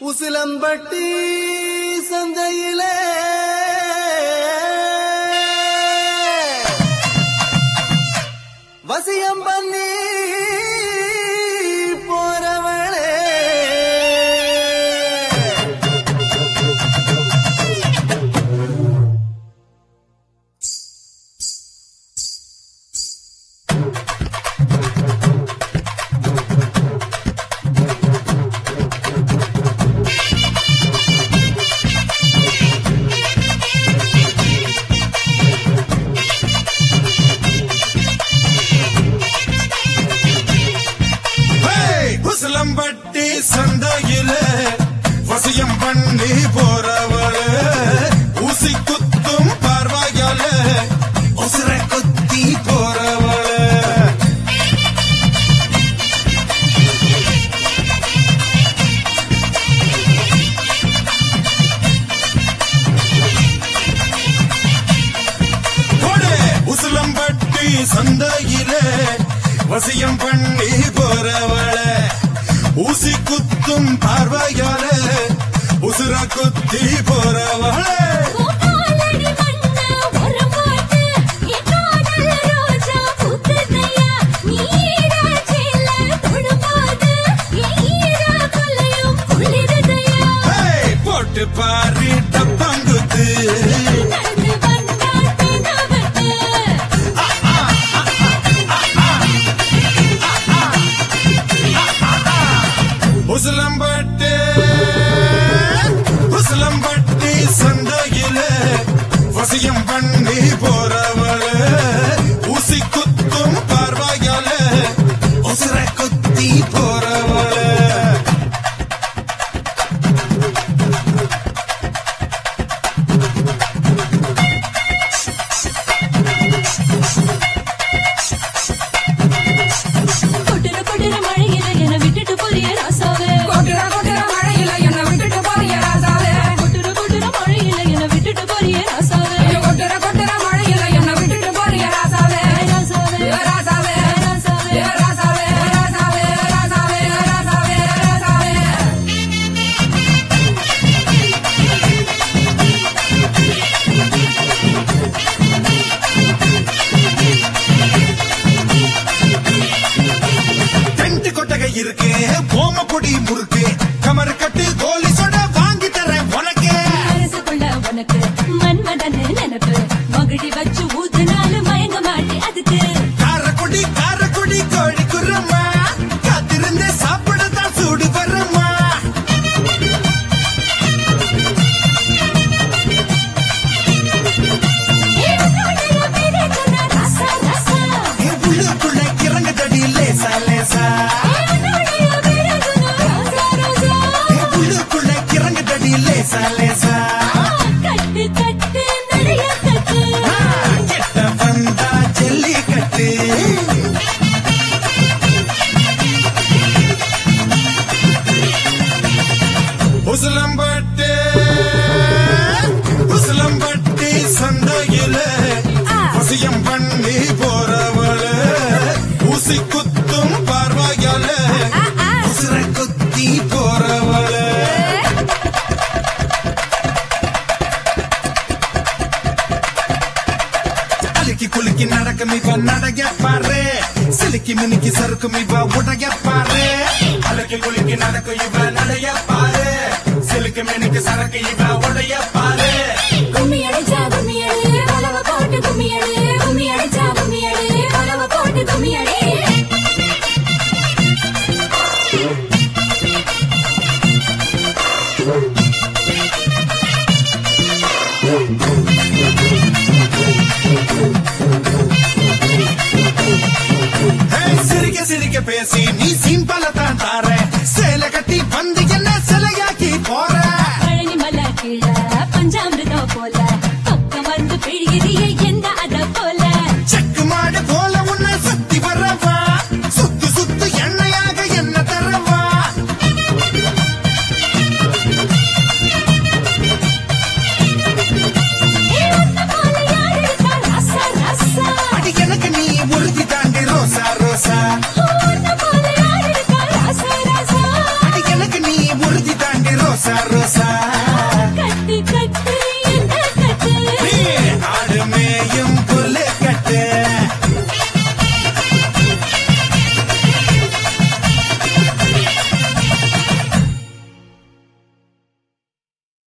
உசிலம்பட்டி சந்தையிலே வசியம் பண்ணி போறவளே ஹேய்! உசிலம்பட்டி சந்தையில வசியம் பண்ணி போறவள ஊசி குத்தும் பார்வையால உசுர குத்தி போறவள போடு! உசிலம்பட்டி சந்தையில வசியம் பண்ணி போறவள ஊசி குத்தும் பார்வையால உசுர குத்தி போறவள கோபாலடி மண்ண ஒரு பாட்டு என்னோட ரோஜா பூத்ததையா நீரா சேல தொடும்போது ஈரா கொல்லையும் குளிரதையா ஹேய்! போட்டு பாரு டப்பாங்குத்து நடந்து வந்தால் தினவட்டு உசிலம்பட்டி உசிலம்பட்டி சந்தையில வசியம் பண்ணி போறவள ஊசி குத்தும் பார்வையால உசுர குத்தி போறவள கொட்டுற கொட்டுற மழையில என விட்டுட்டு போறிய ராசாவே கொட்டுற கொட்டுற மழையில என்ன விட்டுட்டு போறிய ராசாவே கொட்டுற கொட்டுற மழையில என விட்டுட்டு போறிய ராசாவே ஐயோ, கொட்டுற கொட்டுற மழையில என்ன விட்டுட்டு போறிய ராசாவே ராசாவே ஏ ராசாவே ராசாவே ஏ ராசாவே ராசாவே ராசாவே ராசாவே ராசாவே டென்ட் கொட்டகை இருக்கு ஓம பொடி முறுக்கு கமர் கட்டு கோலி சொட வாங்கி தரேன் உனக்கு மனசுக்குள்ள உனக்கு மன்மதன் நினைப்பு மகிழி வச்சு ஊத்துனாலும் மயங்க மாட்டேன் அதுக்கு காரக்குடி காரக்குடி கோழி குரம்மா காத்திருந்து சாப்பிட தான் சூடு வரம்மா என் உள்ளுக்குள்ள கிறங்க தடி லேசா லேசா என் உள்ளுக்குள்ள கிறங்க தடி லேசா லேசா கட்டு கட்டு நடைய கட்டு ஆ, கிட்ட வந்தா ஜல்லிக்கட்டு உசிலம்பட்டி உசிலம்பட்டி சந்தையில வசியம் பண்ணி போறவள ஊசி குத்தும் பார்வையால உசுர குத்தி போறவள அழுக்கி குலுக்கி நடக்கும் இவ நடைய பாரு சிலுக்கி மினுக்கி சறுக்கும் இவ உடைய பாரு அழுக்கி குலுக்கி நடக்கும் இவ நடைய பாரு சிலுக்கு மினுக்கு சரக்கு இவ உடைய பாரு கும்மி அடிச்சா கும்மி அடி வலவ போட்டு கும்மி அடி கும்மி அடிச்சா கும்மி அடி வலவ போட்டு கும்மி அடி ஹேய், சிரிக்க சிரிக்க பேசி நீ சிம்பல தான் தார சேலை கட்டி வந்து என்ன சிலையாக்கி போற பழனி மலை கீழ பஞ்சாமிர்தம் போல பக்கம் வந்து பிழியறிய என்ன அத போல செக்கு மாடு போல உன்னை சுத்தி வரவா சுத்து சுத்து எண்ணெயாக என்ன தரவா ஏ உன்ன போல யார் இருக்கா ரசா ரசா அடி எனக்கு நீ உறுதி தாண்டி ரோசா ரோசா உன்ன போல யார் இருக்கா ரசா ரசா அடி எனக்கு நீ உறுதி தாண்டி ரோசா மேயும்